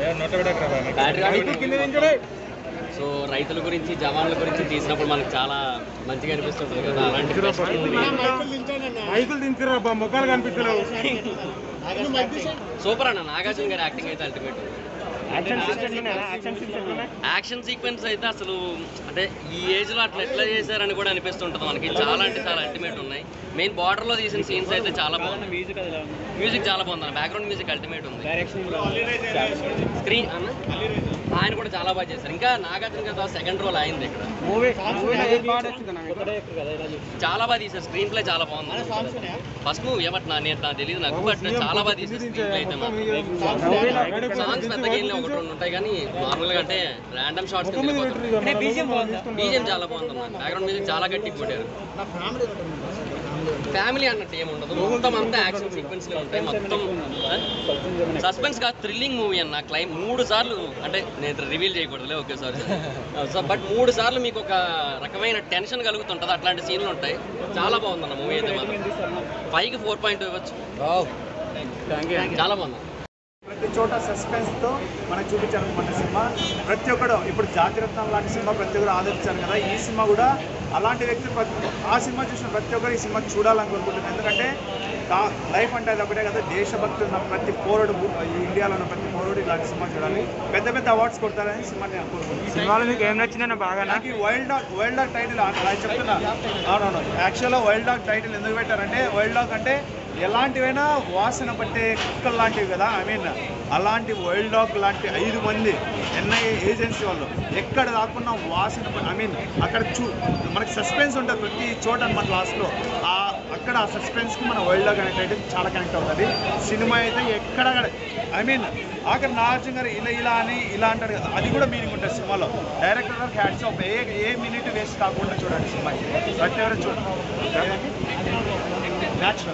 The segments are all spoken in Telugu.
బ్యాటరీ సో రైతుల గురించి జవాన్ల గురించి తీసినప్పుడు మనకు చాలా మంచిగా అనిపిస్తుంటుంది కదా అలాంటి best movie. మైకులు దించురా ముఖాలు కనిపించలేవు సూపర్ అన్న నాగార్జున గారి యాక్టింగ్ అయితే అల్టిమేట్ యాక్షన్ సీక్వెన్స్ అయితే అసలు అంటే ఈ ఏజ్ లో అట్లా ఎట్లా చేశారని కూడా అనిపిస్తుంటుంది మనకి చాలా అంటే చాలా అల్టిమేట్ ఉన్నాయి మెయిన్ బార్డర్ లో తీసిన సీన్స్ అయితే చాలా బాగుంది మ్యూజిక్ చాలా బాగుంది బ్యాక్గ్రౌండ్ మ్యూజిక్ అల్టిమేట్ ఉంది స్క్రీన్ అన్న ఆయన కూడా చాలా బాగా చేశారు ఇంకా నాగార్జున గారు సెకండ్ రోల్ అయింది ఇక్కడ చాలా బాగా తీశారు స్క్రీన్ ప్లే చాలా బాగుంది ఫస్ట్ మూవీ బట్ నా నేను నాకు తెలియదు నాకు బట్ చాలా బాగా తీశారు స్క్రీన్ ప్లే అయితే మాత్రం సాంగ్స్ పెద్దగా ఏం లేవు, ఒకటి రెండు ఉంటాయి కానీ నార్మల్ గా అంటే ర్యాండమ్ షార్ట్స్ బీజిఎం చాలా బాగుంది బ్యాక్గ్రౌండ్ మ్యూజిక్ చాలా గట్టిగా కొట్టారు ఫ్యామిలీ అన్నట్టు ఏమి ఉండదు మొత్తం అంతా యాక్షన్ సీక్వెన్స్ ఉంటాయి మొత్తం సస్పెన్స్ గా థ్రిల్లింగ్ మూవీ అన్న క్లైమ్ మూడు సార్లు అంటే నేను రివీల్ చేయకూడదులే ఓకే సార్ సో బట్ మూడు సార్లు మీకు ఒక రకమైన టెన్షన్ కలుగుతుంటుంది అట్లాంటి సీన్లు ఉంటాయి చాలా బాగుందన్న మూవీ అయితే మాత్రం ఫైవ్కి ఫోర్ పాయింట్ ఇవ్వచ్చు చాలా బాగుంది ప్రతి చోట సస్పెన్స్ తో మనకు చూపించారు అనమాట సినిమా ప్రతి ఒక్కడు ఇప్పుడు జాతిరత్నం లాంటి సినిమా ప్రతి ఒక్కరు ఆదరించారు కదా ఈ సినిమా కూడా అలాంటి వ్యక్తి ప్రతి ఆ సినిమా చూసిన ప్రతి ఒక్కరు ఈ సినిమా చూడాలని కోరుకుంటున్నాను ఎందుకంటే లైఫ్ అంటే అది ఒకటే కదా దేశభక్తి ఉన్న ప్రతి పౌరుడు ఈ ఇండియాలో ఉన్న ప్రతి పౌరుడు ఇలాంటి సినిమా చూడాలి పెద్ద పెద్ద అవార్డ్స్ కొడతారని సినిమా నేను కోరుకుంటున్నాను సినిమాలో మీకు ఏం నచ్చిందన్న బాగా నాకు ఈ wild dog wild dog title అలా చెప్తున్నా అవునవును యాక్చువల్గా వైల్డ్ డాగ్ టైటిల్ ఎందుకు పెట్టారంటే వైల్డ్ డాగ్ అంటే ఎలాంటివైనా వాసన పట్టే కుక్కలు లాంటివి కదా ఐ మీన్ అలాంటి వైల్డ్ డాగ్ లాంటి ఐదు మంది ఎన్ఐఏ ఏజెన్సీ వాళ్ళు ఎక్కడ దాక్కున్నా వాసన ఐ మీన్ అక్కడ చూ మనకి సస్పెన్స్ ఉంటుంది ప్రతి చోట అనమాట లాస్ట్లో ఆ అక్కడ ఆ సస్పెన్స్కి మన వైల్డ్ డాగ్ అనే టైటిల్ చాలా కనెక్ట్ అవుతుంది సినిమా అయితే ఎక్కడ ఐ మీన్ ఆఖరి నాగార్జున గారు ఇలా ఇలా అని ఇలా అంటారు కదా అది కూడా మీనింగ్ ఉంటుంది సినిమాలో డైరెక్టర్ గారు hats off a a minute waste కాకుండా చూడండి సినిమా ప్రతి ఎవరు చూడండి నేషనల్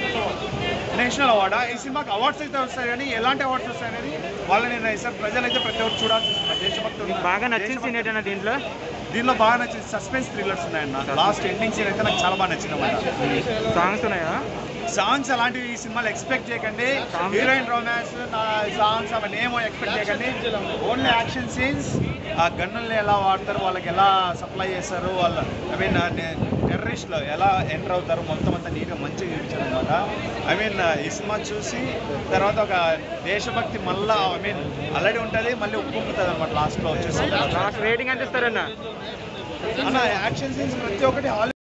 నేషనల్ అవార్డా ఈ సినిమాకి అవార్డ్స్ అయితే వస్తాయి కానీ ఎలాంటి అవార్డ్స్ వస్తాయి అనేది వాళ్ళని నిర్ణయిస్తారు ప్రజలైతే ప్రతి ఒక్కరు చూడాల్సి వస్తుంది దేశభక్తి మీకు బాగా నచ్చిన సీన్ ఏంటన్నా దీంట్లో దీనిలో బాగా నచ్చింది సస్పెన్స్ థ్రిల్లర్స్ ఉన్నాయన్న లాస్ట్ ఎండింగ్ సీన్ అయితే నాకు చాలా బాగా నచ్చింది అన్నమాట సాంగ్స్ ఉన్నాయా సాంగ్స్ అలాంటివి ఈ సినిమాలో ఎక్స్పెక్ట్ చేయకండి హీరోయిన్ రొమాన్స్ సాంగ్స్ అవన్నీ ఏమో ఎక్స్పెక్ట్ చేయకండి ఓన్లీ యాక్షన్ సీన్స్ ఆ గన్నుల్ని ఎలా వాడతారు వాళ్ళకి ఎలా సప్లై చేస్తారు వాళ్ళు ఐ మీన్ టెర్రరిస్ట్లో ఎలా ఎంటర్ అవుతారు మొత్తం అంతా నీట్గా మంచిగా చూపించారు అనమాట ఐ మీన్ ఈ సినిమా చూసి తర్వాత ఒక దేశభక్తి మళ్ళా ఐ మీన్ ఆల్రెడీ ఉంటుంది మళ్ళీ ఉప్పుకుంటుంది అనమాట లాస్ట్లో వచ్చేసి లాస్ట్ రేటింగ్ ఎంత ఇస్తారన్న అన్న యాక్షన్ సీన్స్ ప్రతి ఒక్కటి